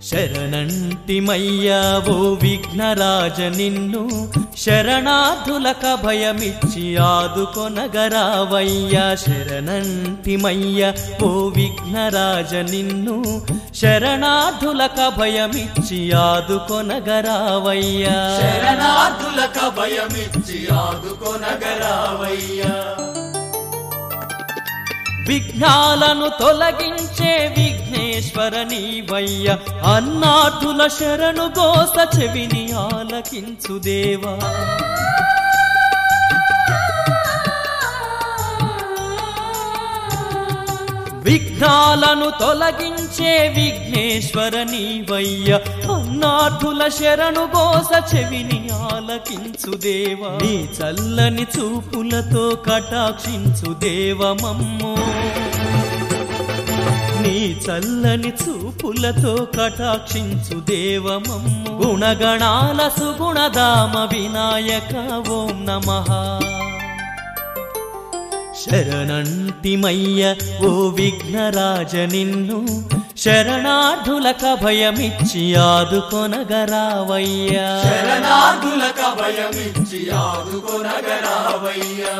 శరణంటిమయ్యా ఓ విఘ్నరాజ నిన్ను శరణార్థులక భయమిచ్చి ఆదుకొనగరావయ్యా శరణంటిమయ్య ఓ విఘ్నరాజ నిన్ను శరణార్థులక భయమిచ్చి ఆదుకొనగరావయ్యా శరణార్థులక భయమిచ్చి ఆదుకొనగరావయ్యా విఘ్నాలను తొలగించే విఘ్నేశ్వర నీవయ్య అన్నార్థుల శరణు గోస చెవిని ఆలకించు దేవా విఘ్నాలను తొలగించే విఘ్నేశ్వర నీవయ్య అన్నార్థుల శరణు గోస చెవిని ఆలకించు దేవా నీ చల్లని చూపులతో కటాక్షించు దేవమమ్ము నీ చల్లని చూపులతో కటాక్షించు దేవమమ్ము గుణగణాల సుగుణధామ వినాయక ఓం నమః శరణంటిమయ్య ఓ విఘ్నరాజ నిన్ను శరణార్థులక భయమిచ్చి ఆదుకొనగరావయ్యా శరణార్థులక భయమిచ్చి ఆదుకొనగరావయ్యా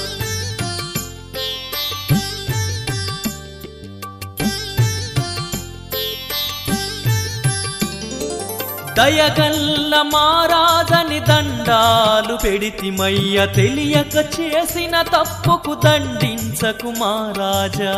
దయగల్ల మారాజని దండాలు పెడితిమయ్య తెలియక చేసిన తప్పుకు దండించకు మారాజా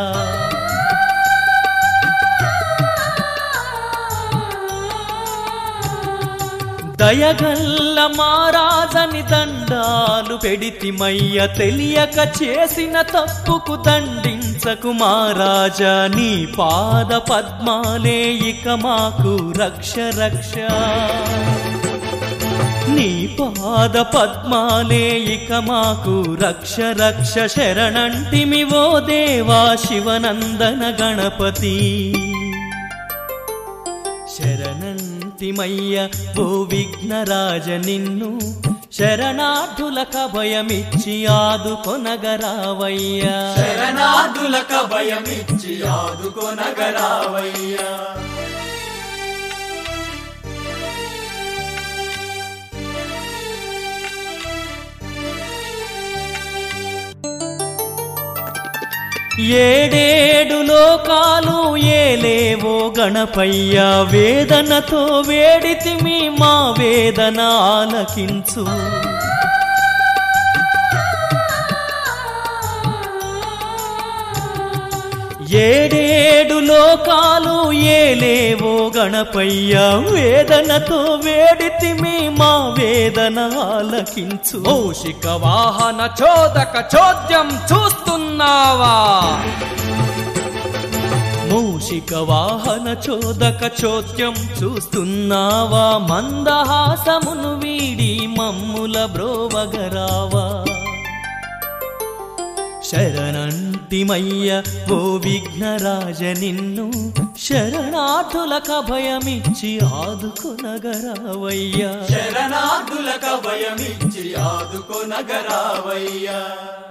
దయగల్ల మారాజని దండాలు పెడితిమయ్య తెలియక చేసిన తప్పుకు దండించకు మారాజా నీ పాద పద్మాలే ఇక మాకు రక్ష రక్ష నీ పాద పద్మాలే ఇక మాకు రక్ష రక్ష శరణంటిమి ఓ దేవా శివనందన గణపతి శరణంతిమయ్య ఓ విఘ్నరాజ నిన్ను శరణార్థులక భయమిచ్చి ఆదుకొనగరావయ్యా శరణార్థులక భయమిచ్చి ఆదుకొనగరావయ్యా ఏడేడు లోకాలు ఏలేవో గణపయ్య వేదనతో వేడితిమి మా వేదన ఆలకించు ఏడేడు లోకాలు ఏలేవో గణపయ్య వేదనతో వేడితిమి మా వేదన ఆలకించు ఓషిక వాహన చోదక చోద్యం చూస్తున్నావా మూషిక వాహన చోదక చోద్యం చూస్తున్నావా మందహాసమును వీడి మమ్ముల బ్రోవగరావా శరణంటిమయ్య ఓ విఘ్నరాజ నిన్ను శరణార్థులక భయమిచ్చి ఆదుకొనగరావయ్యా శరణార్థులక భయమిచ్చి ఆదుకొనగరావయ్యా